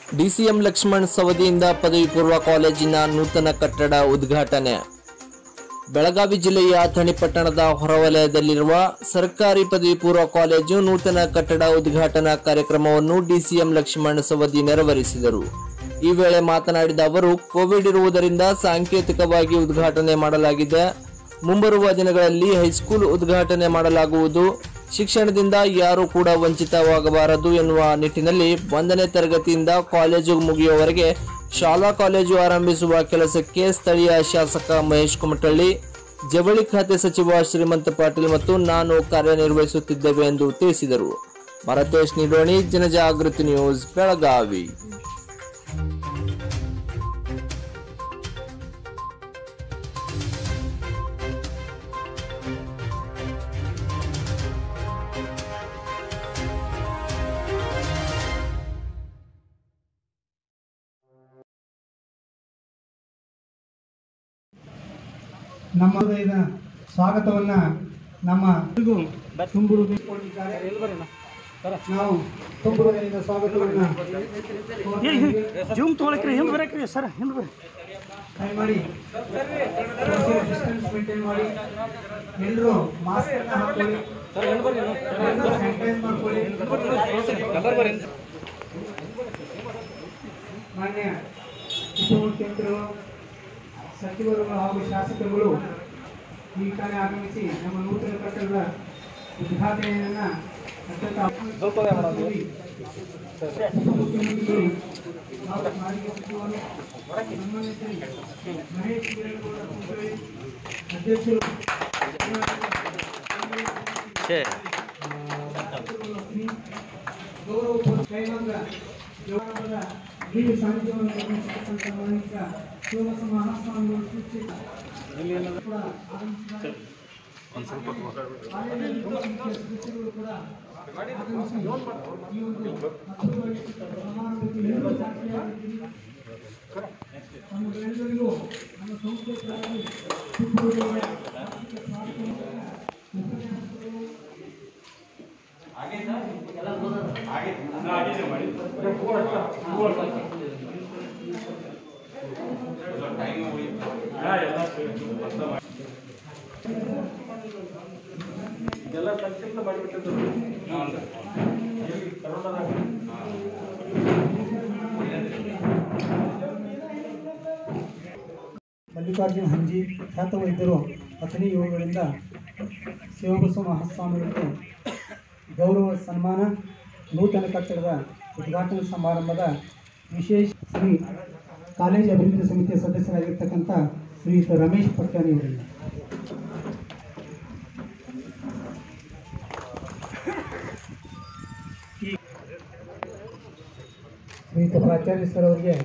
DCM Lakshman ಸವದಿಯಿಂದ ಪದವಿ ಪೂರ್ವ ಕಾಲೇಜಿನ ನೂತನ ಕಟ್ಟಡ ಉದ್ಘಾಟನೆ ಬೆಳಗಾವಿ ಜಿಲ್ಲೆಯ ಅಥಣಿ ಪಟ್ಟಣದ ಹೊರವಲಯದಲ್ಲಿರುವ ಸರ್ಕಾರಿ ಪದವಿ ಪೂರ್ವ ಕಾಲೇಜು ನೂತನ ಕಟ್ಟಡ ಉದ್ಘಾಟನಾ ಕಾರ್ಯಕ್ರಮವನ್ನು ಡಿಸಿಎಂ ಲಕ್ಷ್ಮಣ್ ಸವದಿ ನೆರವೇರಿಸಿದರು ಈ ವೇಳೆ ಮಾತನಾಡಿದ ಅವರು ಕೋವಿಡ್ ಇರುವುದರಿಂದ ಸಾಂಕೇತಿಕವಾಗಿ ಉದ್ಘಾಟನೆ ಮಾಡಲಾಗಿದೆ ಮುಂಬರುವ ದಿನಗಳಲ್ಲಿ ಹೈಸ್ಕೂಲ್ ಉದ್ಘಾಟನೆ ಮಾಡಲಾಗುವುದು ಶಿಕ್ಷಣದಿಂದ ಯಾರೂ ಕೂಡ ವಂಚಿತವಾಗಬಾರದು ಎನ್ನುವ ನಿಟ್ಟಿನಲ್ಲಿ ಒಂದನೇ ತರಗತಿಯಿಂದ ಕಾಲೇಜು ಮುಗಿಯುವವರೆಗೆ ಶಾಲಾ ಕಾಲೇಜು ಆರಂಭಿಸುವ ಕೆಲಸಕ್ಕೆ ಸ್ಥಳೀಯ ಶಾಸಕ ಮಹೇಶ್ ಕುಮಟಳ್ಳಿ ಜವಳಿ ಖಾತೆ ಸಚಿವ ಶ್ರೀಮಂತ ಪಾಟೀಲ್ ಮತ್ತು ನಾನು ಕಾರ್ಯನಿರ್ವಹಿಸುತ್ತಿದ್ದೇವೆ ಎಂದು ತಿಳಿಸಿದರು ಭರತೇಶ್ ನಿಡೋಣಿ ಜನಜಾಗೃತಿ ನ್ಯೂಸ್ ಬೆಳಗಾವಿ ನಮ್ಮ ಹೃದಯದ ಸ್ವಾಗತವನ್ನ ನಮ್ಮ ಎಲ್ರಿಗೂ ತುಂಬು ಹೃದಯಕೊಂಡಿದ್ದಾರೆ. ನಾವು ತುಂಬು ಹೃದಯದ ಸ್ವಾಗತವನ್ನ ಜೂಮ್ ತೊಗೊಳಕ್ರಿ ಹಿಂದೆ ಬರಕ್ರಿ ಸರ್ ಹಿಂದೆ ಬರ್ರಿ ದಯಮಾಡಿ social distance maintain ಮಾಡಿ ಎಲ್ಲರೂ ಮಾಸ್ಕ್ ಅನ್ನ ಹಾಕೊಳ್ಳಿ ಸ್ಯಾನಿಟೈಸ್ ಮಾಡ್ಕೊಳ್ಳಿ ಮಾನ್ಯ ಉಪಮುಖ್ಯಮಂತ್ರಿಗಳು ಸಚಿವರು ಹಾಗೂ ಶಾಸಕರುಗಳು ಈ ಕಾರ್ಯ ಆಗಮಿಸಿ ನಮ್ಮ ನೂತನ ಕಟ್ಟಡದ ಉದ್ಘಾಟನೆಯನ್ನ ಅತ್ಯಂತ ಉಪಮುಖ್ಯಮಂತ್ರಿಗಳು ಹಾಗೂ ಸಾರಿಗೆ ಸಚಿವರು ಸನ್ಮಾನ್ಯ ಶ್ರೀ ಮಹೇಶ್ ಹಿರೇಗೌಡ ಕುಮಟಳ್ಳಿ, ಅಧ್ಯಕ್ಷರು ಗೌರವ ಕೈಗೊಂಡ ಜವಾನದ ಹಿರಿಯ ಸಾನ್ನಿಧ್ಯವನ್ನು ನಿರ್ವಹಿಸತಕ್ಕಂಥ ಮಾನ್ಯ ಶಿವಮೊಗ್ಗ ಮಹಾಸ್ವಾಮಿಗಳು ಸೂಚಿತ ಕೂಡ ಆಗಮಿಸಿದ್ದಾರೆ. ಸದಸ್ಯರುಗಳು ಕೂಡ ಆಗಮಿಸಿ ಈ ಒಂದು ಅದ್ಭುತವಾಗಿ ಸಮಾರಂಭಕ್ಕೆ ಎಲ್ಲರೂ ಸಾಕ್ಷಿಯಾಗಿದ್ದೀರಿ. ತಮಗೆಲ್ಲರಿಗೂ ನಮ್ಮ ಸಂಸ್ಥೆ ಪರವಾಗಿ ತುಂಬ ಹೃದಯದ ಹಾರ್ದಿಕ ಸ್ವಾಗತವನ್ನು ಉಪನ್ಯಾಸಕರು ಮಲ್ಲಿಕಾರ್ಜುನ ಹಂಜಿ ಖ್ಯಾತ ವೈದ್ಯರು ಅಥಣಿ ಯೋಗಗಳಿಂದ ಶಿವಬಸವ ಮಹಾಸ್ವಾಮಿಗಳಿಗೆ ಗೌರವ ಸನ್ಮಾನ ನೂತನ ಕಟ್ಟಡದ ಉದ್ಘಾಟನಾ ಸಮಾರಂಭದ ವಿಶೇಷ ಶ್ರೀ ಕಾಲೇಜು ಅಭಿವೃದ್ಧಿ ಸಮಿತಿಯ ಸದಸ್ಯರಾಗಿರ್ತಕ್ಕಂಥ ಶ್ರೀಯುತ ರಮೇಶ್ ಪಟ್ಟಾಣಿ ಅವರಿಂದ ಶ್ರೀಯುತ ಪ್ರಾಚಾರ್ಯ ಸರ್ ಅವರಿಗೆ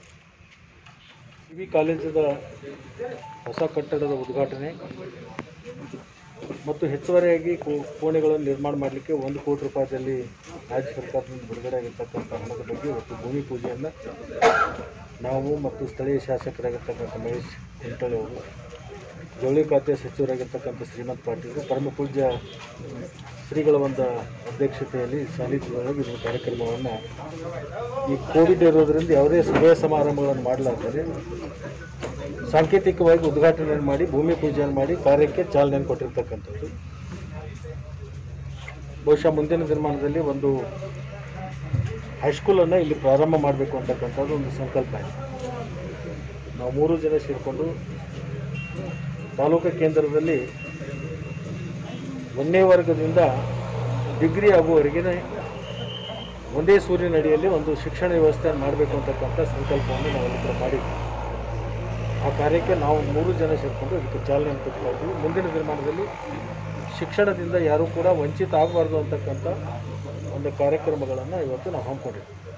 ವಿ ಕಾಲೇಜದ ಹೊಸ ಕಟ್ಟಡದ ಉದ್ಘಾಟನೆ ಮತ್ತು ಹೆಚ್ಚುವರಿಯಾಗಿ ಕೋ- ಕೋಣೆಗಳನ್ನು ನಿರ್ಮಾಣ ಮಾಡಲಿಕ್ಕೆ ಒಂದು ಕೋಟಿ ರೂಪಾಯಿದಲ್ಲಿ ರಾಜ್ಯ ಸರ್ಕಾರದಿಂದ ಬಿಡುಗಡೆ ಆಗಿರ್ತಕ್ಕಂಥ ಹಣದ ಬಗ್ಗೆ ಇವತ್ತು ಭೂಮಿ ಪೂಜೆಯನ್ನು ನಾವು ಮತ್ತು ಸ್ಥಳೀಯ ಶಾಸಕರಾಗಿರ್ತಕ್ಕಂಥ ಮಹೇಶ್ ಕುಂಟಳ್ಳಿ ಅವರು ಜವಳಿ ಖಾತೆ ಸಚಿವರಾಗಿರ್ತಕ್ಕಂಥ ಶ್ರೀಮಂತ್ ಪಾಟೀಲ್ ಪರಮ ಪೂಜ್ಯ ಶ್ರೀಗಳ ಒಂದು ಅಧ್ಯಕ್ಷತೆಯಲ್ಲಿ ಸಾನ್ನಿಧ್ಯದೊಳಗೆ ಈ ಕಾರ್ಯಕ್ರಮವನ್ನು ಈ ಕೋವಿಡ್ ಇರೋದರಿಂದ ಯಾವುದೇ ಸಭೆ ಸಮಾರಂಭಗಳನ್ನು ಮಾಡಲಾರ್ದರೆ ಸಾಂಕೇತಿಕವಾಗಿ ಉದ್ಘಾಟನೆಯನ್ನು ಮಾಡಿ ಭೂಮಿ ಪೂಜೆಯನ್ನು ಮಾಡಿ ಕಾರ್ಯಕ್ಕೆ ಚಾಲನೆಯನ್ನು ಕೊಟ್ಟಿರ್ತಕ್ಕಂಥದ್ದು ಬಹುಶಃ ಮುಂದಿನ ದಿನಮಾನದಲ್ಲಿ ಒಂದು ಹೈಸ್ಕೂಲನ್ನು ಇಲ್ಲಿ ಪ್ರಾರಂಭ ಮಾಡಬೇಕು ಅಂತಕ್ಕಂಥದ್ದು ಒಂದು ಸಂಕಲ್ಪ ಇದೆ ನಾವು ಮೂರು ಜನ ಸೇರಿಕೊಂಡು ತಾಲೂಕು ಕೇಂದ್ರದಲ್ಲಿ ಒಂದನೇ ವರ್ಗದಿಂದ ಡಿಗ್ರಿ ಆಗುವವರೆಗೆ ಒಂದೇ ಸೂರ್ಯನ ಅಡಿಯಲ್ಲಿ ಒಂದು ಶಿಕ್ಷಣ ವ್ಯವಸ್ಥೆಯನ್ನು ಮಾಡಬೇಕು ಅಂತಕ್ಕಂಥ ಸಂಕಲ್ಪವನ್ನು ನಾವೆಲ್ಲ ಕೂಡ ಮಾಡಿದ್ವಿ ಆ ಕಾರ್ಯಕ್ಕೆ ನಾವು ಮೂರು ಜನ ಸೇರಿಕೊಂಡು ಇದಕ್ಕೆ ಚಾಲನೆ ಕೊಡ್ತಾ ಇದ್ದೀವಿ ಮುಂದಿನ ದಿನಮಾನದಲ್ಲಿ ಶಿಕ್ಷಣದಿಂದ ಯಾರೂ ಕೂಡ ವಂಚಿತ ಆಗಬಾರ್ದು ಅಂತಕ್ಕಂಥ ಒಂದು ಕಾರ್ಯಕ್ರಮಗಳನ್ನು ಇವತ್ತು ನಾವು ಹಮ್ಮಿಕೊಂಡಿದ್ದೀವಿ